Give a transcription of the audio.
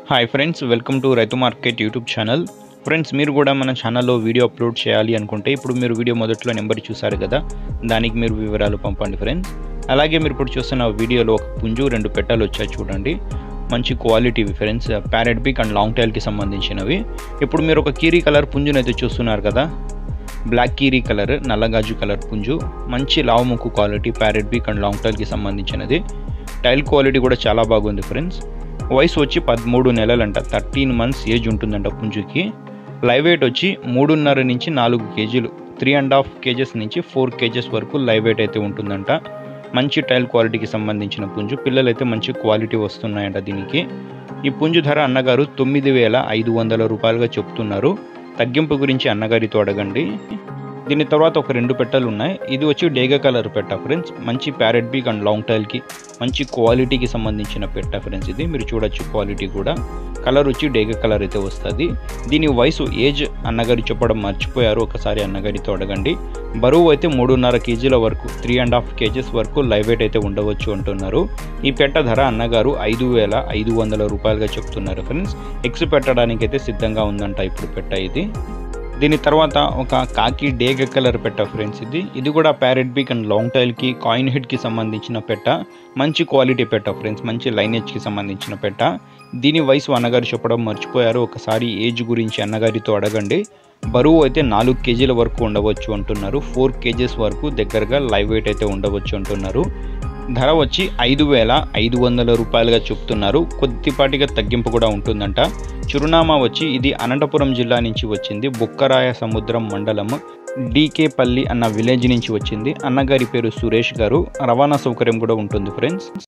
hi friends welcome to రైతు market YouTube channel friends మీరు కూడా మన ఛానల్లో వీడియో అప్లోడ్ చేయాలి అనుకుంటే ఇప్పుడు మీరు వీడియో మొదట్లో నెంబర్ చూసారు కదా దానికి మీరు వివరాలు పంపండి ఫ్రెండ్స్ అలాగే మీరు ఇప్పుడు చూస్తున్న వీడియోలో ఒక పుంజు రెండు పెట్టలు వచ్చాయి చూడండి మంచి క్వాలిటీవి friends parrot beak and long టైల్కి సంబంధించినవి ఇప్పుడు మీరు ఒక కీరీ కలర్ పుంజునైతే చూస్తున్నారు కదా బ్లాక్ కీరీ కలర్ నల్లగాజు కలర్ పుంజు మంచి లావు ముక్కు quality parrot beak and long టైల్కి సంబంధించినది టైల్ క్వాలిటీ కూడా చాలా బాగుంది ఫ్రెండ్స్ వయసు వచ్చి పదమూడు నెలలంట థర్టీన్ మంత్స్ ఏజ్ ఉంటుందంట పుంజుకి లైవ్ వెయిట్ వచ్చి మూడున్నర నుంచి నాలుగు కేజీలు త్రీ అండ్ హాఫ్ కేజెస్ నుంచి ఫోర్ కేజెస్ వరకు లైవ్ వెయిట్ అయితే ఉంటుందంట మంచి టైల్ క్వాలిటీకి సంబంధించిన పుంజు పిల్లలు అయితే మంచి క్వాలిటీ వస్తున్నాయంట దీనికి ఈ పుంజు ధర అన్నగారు తొమ్మిది వేల ఐదు వందల రూపాయలుగా చెప్తున్నారు తగ్గింపు గురించి అన్నగారితో అడగండి దీని తర్వాత ఒక రెండు పెట్టలు ఉన్నాయి ఇది వచ్చి డేగ కలర్ పెట్ట ఫ్రెండ్స్ మంచి ప్యారెట్ బీక్ అండ్ లాంగ్ టైల్కి మంచి క్వాలిటీకి సంబంధించిన పెట్ట ఫ్రెండ్స్ ఇది మీరు చూడొచ్చు క్వాలిటీ కూడా కలర్ వచ్చి డేగ కలర్ అయితే వస్తుంది దీని వయసు ఏజ్ అన్నగారి చెప్పడం మర్చిపోయారు ఒకసారి అన్నగారితో అడగండి బరువు అయితే మూడున్నర కేజీల వరకు త్రీ అండ్ హాఫ్ కేజెస్ వరకు లైవ్ వెయిట్ అయితే ఉండవచ్చు అంటున్నారు ఈ పెట్ట ధర అన్నగారు ఐదు వేల ఐదు వందల రూపాయలుగా చెప్తున్నారు ఫ్రెండ్స్ ఎగ్స్ పెట్టడానికి అయితే సిద్ధంగా ఉందంట ఇప్పుడు పెట్ట ఇది దీని తర్వాత ఒక కాకి డేగ కలర్ పెట్ట ఫ్రెండ్స్ ఇది ఇది కూడా ప్యారెట్ బీక్ అండ్ లాంగ్ టైల్కి కాయిన్ హెడ్కి సంబంధించిన పెట్ట మంచి క్వాలిటీ పెట్ట ఫ్రెండ్స్ మంచి లైనేజ్కి సంబంధించిన పెట్ట దీని వయసు అన్నగారు చెప్పడం మర్చిపోయారు ఒకసారి ఏజ్ గురించి అన్నగారితో అడగండి బరువు అయితే నాలుగు కేజీల వరకు ఉండవచ్చు అంటున్నారు ఫోర్ కేజెస్ వరకు దగ్గరగా లైవ్ వెయిట్ అయితే ఉండవచ్చు అంటున్నారు ధర వచ్చి ఐదు వేల ఐదు వందల రూపాయలుగా చెప్తున్నారు కొద్దిపాటిగా తగ్గింపు కూడా ఉంటుందంట చిరునామా వచ్చి ఇది అనంతపురం జిల్లా నుంచి వచ్చింది బొక్కరాయ సముద్రం మండలం డీకేపల్లి అన్న విలేజ్ నుంచి వచ్చింది అన్నగారి పేరు సురేష్ గారు రవాణా సౌకర్యం కూడా ఉంటుంది ఫ్రెండ్స్